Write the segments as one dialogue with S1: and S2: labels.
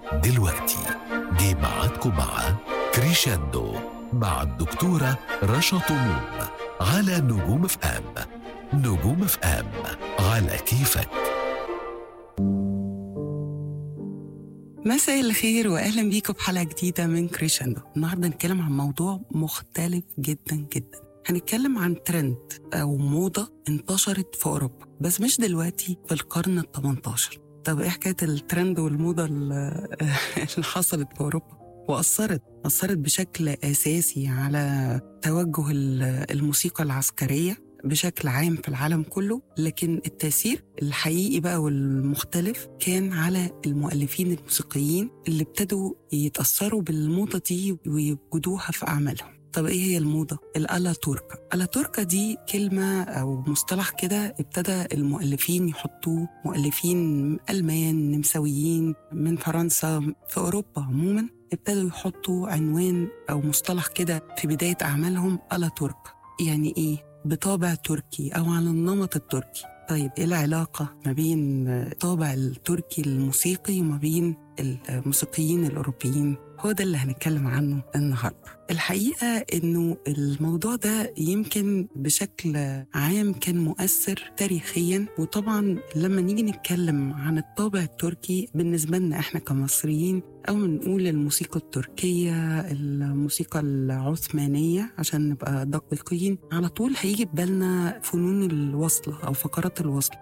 S1: دلوقتي جه ميعادكم مع كريشاندو مع الدكتورة رشا طموم على نجوم اف ام نجوم اف ام على كيفك
S2: مساء الخير واهلا بيكم بحلقه جديده من كريشاندو النهارده هنتكلم عن موضوع مختلف جدا جدا هنتكلم عن ترند او موضه انتشرت في اوروبا بس مش دلوقتي في القرن ال 18 طب ايه حكايه الترند والموضه اللي اللي حصلت في اوروبا واثرت اثرت بشكل اساسي على توجه ال- الموسيقى العسكريه بشكل عام في العالم كله لكن التأثير الحقيقي بقى والمختلف كان على المؤلفين الموسيقيين اللي ابتدوا يتأثروا بالموضة دي ويوجدوها في أعمالهم طب ايه هي الموضة؟ الألا توركا الألا توركا دي كلمة أو مصطلح كده ابتدى المؤلفين يحطوه مؤلفين ألمان نمساويين من فرنسا في أوروبا عموما ابتدوا يحطوا عنوان أو مصطلح كده في بداية أعمالهم ألا توركا يعني إيه؟ بطابع تركي أو على النمط التركي طيب إيه العلاقة ما بين الطابع التركي الموسيقي وما بين الموسيقيين الأوروبيين هو ده اللي هنتكلم عنه النهارده الحقيقة إنه الموضوع ده يمكن بشكل عام كان مؤثر تاريخيا وطبعا لما نيجي نتكلم عن الطابع التركي بالنسبة لنا إحنا كمصريين أو نقول الموسيقى التركية الموسيقى العثمانية عشان نبقى دقيقين على طول هيجي ببالنا فنون الوصلة أو فقرات الوصل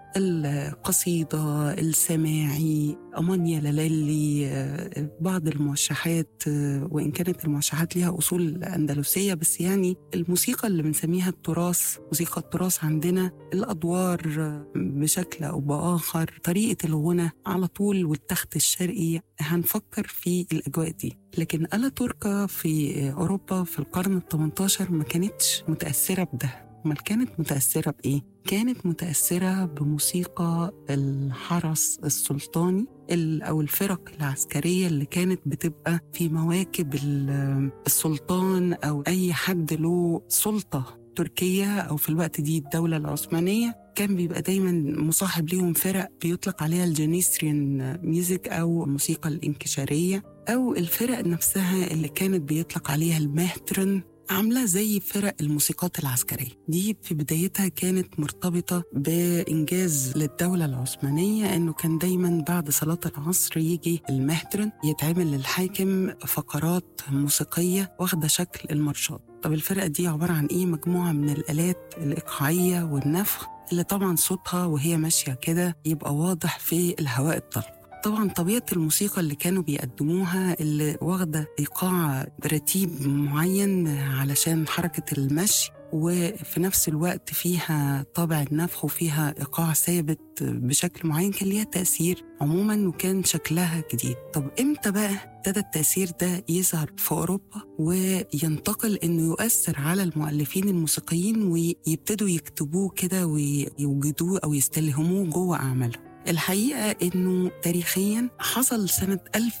S2: القصيدة السماعي أمانيا لالي آه، بعض الموشحات آه، وإن كانت الموشحات ليها أصول أندلسية بس يعني الموسيقى اللي بنسميها التراث موسيقى التراث عندنا الأدوار آه، بشكل أو بآخر طريقة الغنى على طول والتخت الشرقي هنفكر في الأجواء دي لكن آلة تركا في أوروبا في القرن ال 18 ما كانتش متأثرة بده امال كانت متأثرة بإيه؟ كانت متأثرة بموسيقى الحرس السلطاني ال- أو الفرق العسكرية اللي كانت بتبقى في مواكب ال- السلطان أو أي حد له سلطة تركية أو في الوقت دي الدولة العثمانية كان بيبقى دايما مصاحب ليهم فرق بيطلق عليها الجنيستريان ميوزك أو الموسيقى الانكشارية أو الفرق نفسها اللي كانت بيطلق عليها المهترن عاملة زي فرق الموسيقات العسكرية دي في بدايتها كانت مرتبطة بإنجاز للدولة العثمانية إنه كان دايما بعد صلاة العصر يجي المهترن يتعمل للحاكم فقرات موسيقية واخدة شكل المارشات طب الفرقة دي عبارة عن إيه؟ مجموعة من الآلات الإيقاعية والنفخ اللي طبعا صوتها وهي ماشية كده يبقى واضح في الهواء الطلق طبعا طبيعة الموسيقى اللي كانوا بيقدموها اللي واخدة إيقاع برتيب معين علشان حركة المشي وفي نفس الوقت فيها طابع النفخ وفيها إيقاع ثابت بشكل معين كان ليها تأثير عموما وكان شكلها جديد طب إمتى بقى ابتدى التأثير ده يظهر في أوروبا وينتقل إنه يؤثر على المؤلفين الموسيقيين ويبتدوا يكتبوه كده ويوجدوه أو يستلهموه جوه أعمالهم الحقيقة إنه تاريخيا حصل سنة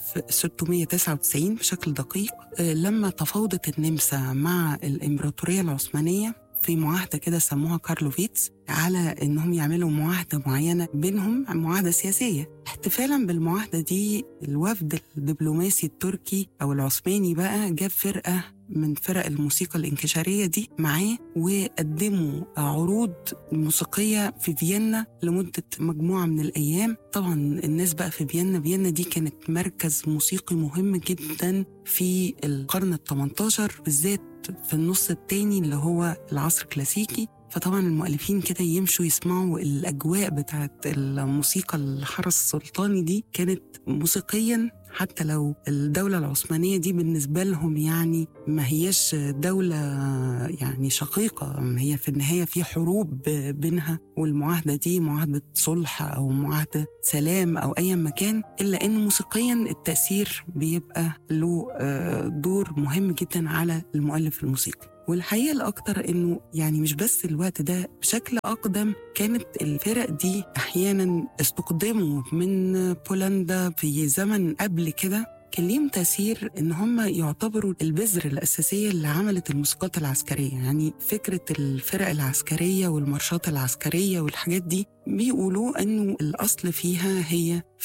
S2: 1699 بشكل دقيق آه، لما تفاوضت النمسا مع الإمبراطورية العثمانية في معاهدة كده سموها كارلوفيتس على إنهم يعملوا معاهدة معينة بينهم معاهدة سياسية احتفالا بالمعاهدة دي الوفد الدبلوماسي التركي أو العثماني بقى جاب فرقة من فرق الموسيقى الانكشارية دي معاه وقدموا عروض موسيقية في فيينا لمدة مجموعة من الأيام طبعا الناس بقى في فيينا فيينا دي كانت مركز موسيقي مهم جدا في القرن ال 18 بالذات في النص التاني اللي هو العصر الكلاسيكي فطبعا المؤلفين كده يمشوا يسمعوا الأجواء بتاعت الموسيقى الحرس السلطاني دي كانت موسيقيا حتى لو الدولة العثمانية دي بالنسبة لهم يعني ما هيش دولة يعني شقيقة هي في النهاية في حروب بينها والمعاهدة دي معاهدة صلح أو معاهدة سلام أو أي مكان إلا إن موسيقيا التأثير بيبقى له آه، دور مهم جدا على المؤلف الموسيقي والحقيقة الأكتر إنه يعني مش بس الوقت ده بشكل أقدم كانت الفرق دي أحيانا استخدموا من بولندا في زمن قبل كده كان ليهم تأثير إن هم يعتبروا البذر الأساسية اللي عملت الموسيقات العسكرية يعني فكرة الفرق العسكرية والمارشات العسكرية والحاجات دي بيقولوا إنه الأصل فيها هي فرقة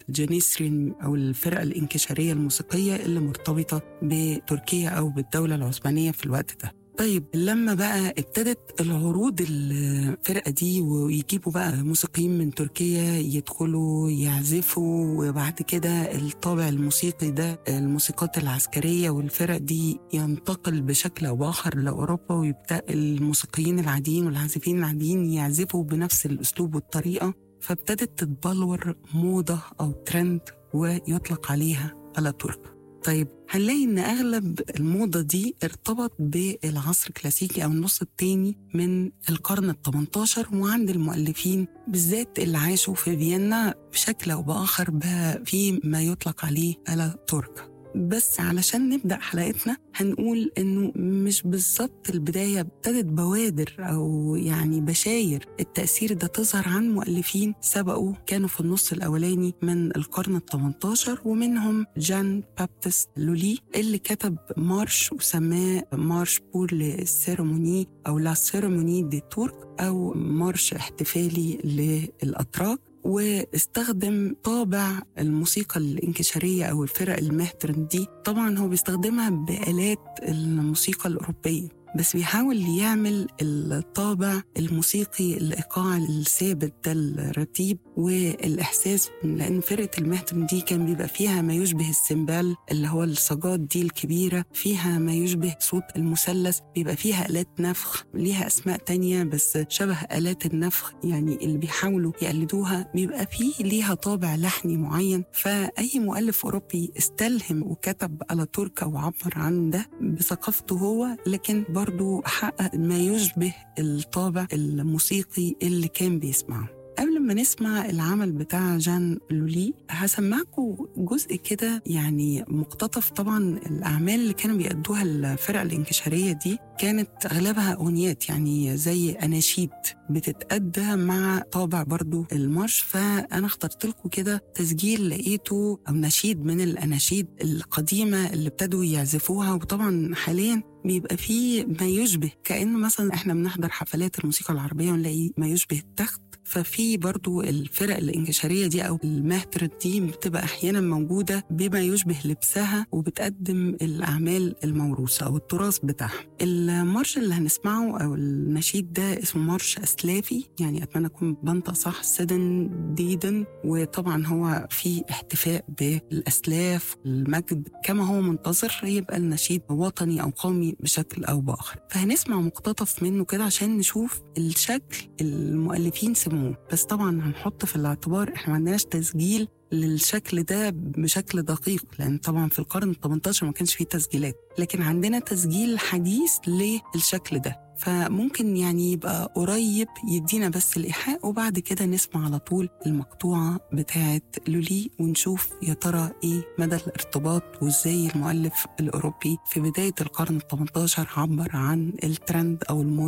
S2: جينيسرين أو الفرقة الإنكشارية الموسيقية اللي مرتبطة بتركيا أو بالدولة العثمانية في الوقت ده طيب لما بقى ابتدت العروض الفرقة دي ويجيبوا بقى موسيقيين من تركيا يدخلوا يعزفوا وبعد كده الطابع الموسيقي ده الموسيقات العسكرية والفرق دي ينتقل بشكل أو بآخر لأوروبا ويبدأ الموسيقيين العاديين والعازفين العاديين يعزفوا بنفس الأسلوب والطريقة فابتدت تتبلور موضة أو ترند ويطلق عليها على ترك طيب هنلاقي ان اغلب الموضه دي ارتبط بالعصر الكلاسيكي او النص الثاني من القرن ال 18 وعند المؤلفين بالذات اللي عاشوا في فيينا بشكل او باخر بقى في ما يطلق عليه على ترك بس علشان نبدا حلقتنا هنقول انه مش بالظبط البدايه ابتدت بوادر او يعني بشاير التاثير ده تظهر عن مؤلفين سبقوا كانوا في النص الاولاني من القرن ال 18 ومنهم جان بابتست لولي اللي كتب مارش وسماه مارش بور للسيرموني او لا سيرموني دي تورك او مارش احتفالي للاتراك واستخدم طابع الموسيقى الانكشارية أو الفرق المهترن دي طبعا هو بيستخدمها بآلات الموسيقى الأوروبية بس بيحاول يعمل الطابع الموسيقي الإيقاع الثابت ده الرتيب والإحساس لأن فرقة المهتم دي كان بيبقى فيها ما يشبه السنبال اللي هو الصاجات دي الكبيرة فيها ما يشبه صوت المثلث بيبقى فيها آلات نفخ ليها أسماء تانية بس شبه آلات النفخ يعني اللي بيحاولوا يقلدوها بيبقى فيه ليها طابع لحني معين فأي مؤلف أوروبي استلهم وكتب على تركا وعبر عن ده بثقافته هو لكن برضو حقق ما يشبه الطابع الموسيقي اللي كان بيسمعه قبل ما نسمع العمل بتاع جان لولي هسمعكم جزء كده يعني مقتطف طبعا الأعمال اللي كانوا بيأدوها الفرقة الانكشارية دي كانت أغلبها أغنيات يعني زي أناشيد بتتأدى مع طابع برضو المارش فأنا اخترت لكم كده تسجيل لقيته أو نشيد من الأناشيد القديمة اللي ابتدوا يعزفوها وطبعا حاليا بيبقى فيه ما يشبه كأنه مثلا احنا بنحضر حفلات الموسيقى العربية ونلاقي ما يشبه التخت ففي برضو الفرق الانكشارية دي أو المهتر دي بتبقى أحيانا موجودة بما يشبه لبسها وبتقدم الأعمال الموروثة أو التراث بتاعها المارش اللي هنسمعه أو النشيد ده اسمه مارش أسلافي يعني أتمنى أكون بنطق صح سدن ديدن وطبعا هو في احتفاء بالأسلاف المجد كما هو منتظر يبقى النشيد وطني أو قومي بشكل أو بآخر فهنسمع مقتطف منه كده عشان نشوف الشكل المؤلفين سموه بس طبعا هنحط في الاعتبار احنا ما عندناش تسجيل للشكل ده بشكل دقيق لان طبعا في القرن ال 18 ما كانش فيه تسجيلات لكن عندنا تسجيل حديث للشكل ده فممكن يعني يبقى قريب يدينا بس الإيحاء وبعد كده نسمع على طول المقطوعة بتاعة لولي ونشوف يا ترى إيه مدى الارتباط وإزاي المؤلف الأوروبي في بداية القرن ال 18 عبر عن الترند أو الموضة